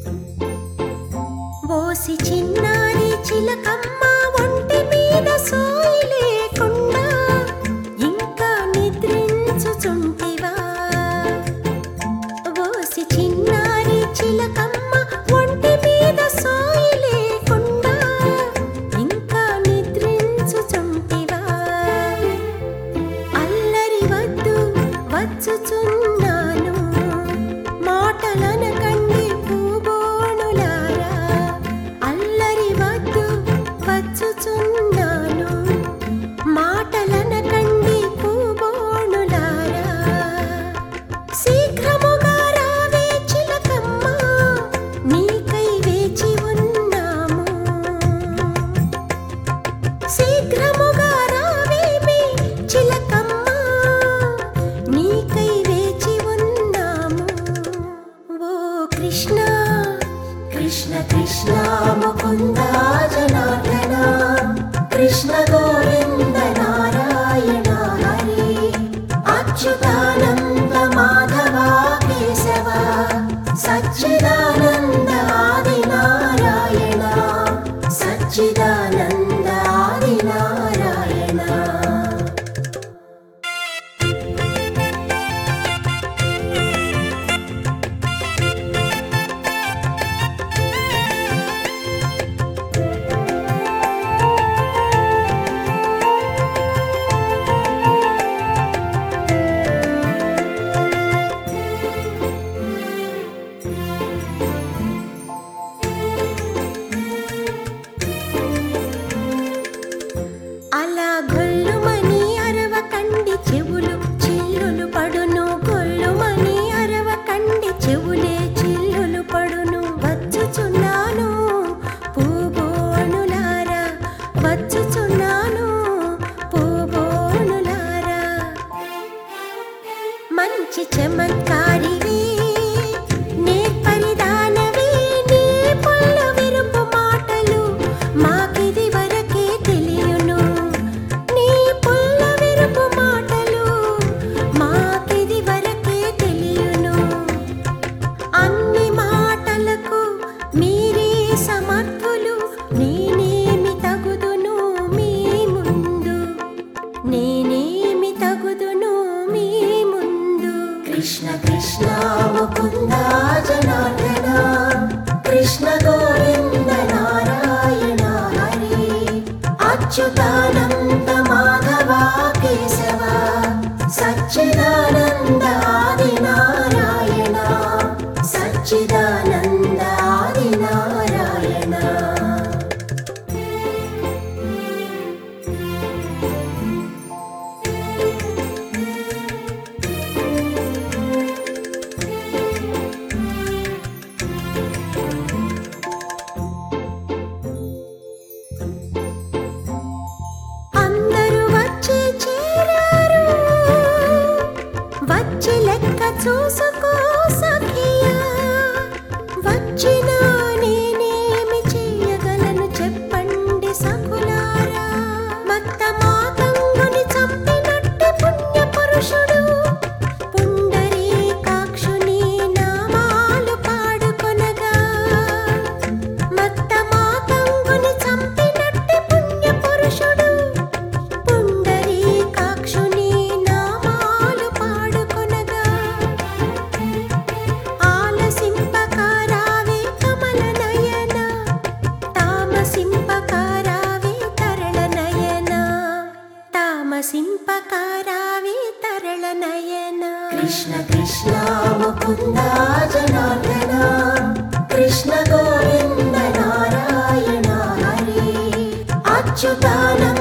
OC చిన్నారి చిలకమ్మ ఒంటి మీద సోయి లేకుండా ఇంకా నిద్రించుచుంటివా ఓసి చిన్నారి చిలకమ్మ ఒంటి మీద సోయి లేకుండా ఇంకా నిద్రించుచుంటివా అల్లరి వద్దు వచ్చుచున్నాను మాటలనకండి పూబోణులారా అల్లరి వద్దు వచ్చుచున్నాను మాటలనకండి పూబోణులారా శీఘ్రముగా రావే చిలకమ్మ నీకై వేచి ఉన్నాము శీఘ్రముగా రావేమి చిలకమ్మ నీకై వేచి ఉన్నాము ఓ కృష్ణ కృష్ణ కృష్ణ ముకుంద జనార్దన కృష్ణ గోవింద నారాయణ హరి అచ్యుతానంద మాధవ కేశవ సచ్చిదానంద ఆది నారాయణ సచ్చిదానంద ఆది నారాయణ అలా గొల్లుమని అరవ కండి చెవులు చిల్లులు పడును గొల్లుమని అరవ కండి చెవులే చిల్లులు పడును వచ్చుచున్నాను పూబోణులారా వచ్చుచున్నాను పూబోణులారా మంచి చమత్కారివి నేర్పరిదానవి నీ పొల్లు విరుపు మాటలు మాకిది వరకే తెలియను నీ పొల్లు విరుపు మాటలు మాకిది వరకే తెలియను అన్ని మాటలకు మీరే సమర్థులు నేనేమి తగుదును మీ ముందు నేనేమి తగుదును మీ ముందు కృష్ణ కృష్ణ ముకుంద జనార్దన కృష్ణ గోవింద నారాయణ హరి అచ్యుతానంద మాధవ కేశవ సచ్చిదానంద ఆది నారాయణ సచ్చిదానంద ఆది నారాయణ అందరూ వచ్చి చేరారు వచ్చి లెక్క చూసుకో సఖియా వచ్చిన నేనేమి చేయగలను చెప్పండి సకులారా మత్త మాతంగుని చంపినట్టి పుణ్య పురుషుడు పుండరీకాక్షుని నామాలు పాడుకొనగా మత్త మాతంగుని చంపినట్టి పుణ్య పురుషుడు పుండరీకాక్షుని నామాలు పాడుకొనగా ఆలసింపకారావే కమల నయన తామసింపకారావే తరళ నయన తామసింపకారావే తరళ నయన కృష్ణ కృష్ణ ముకుంద జనార్దన కృష్ణ గోవింద నారాయణ హరి అచ్యుతానంద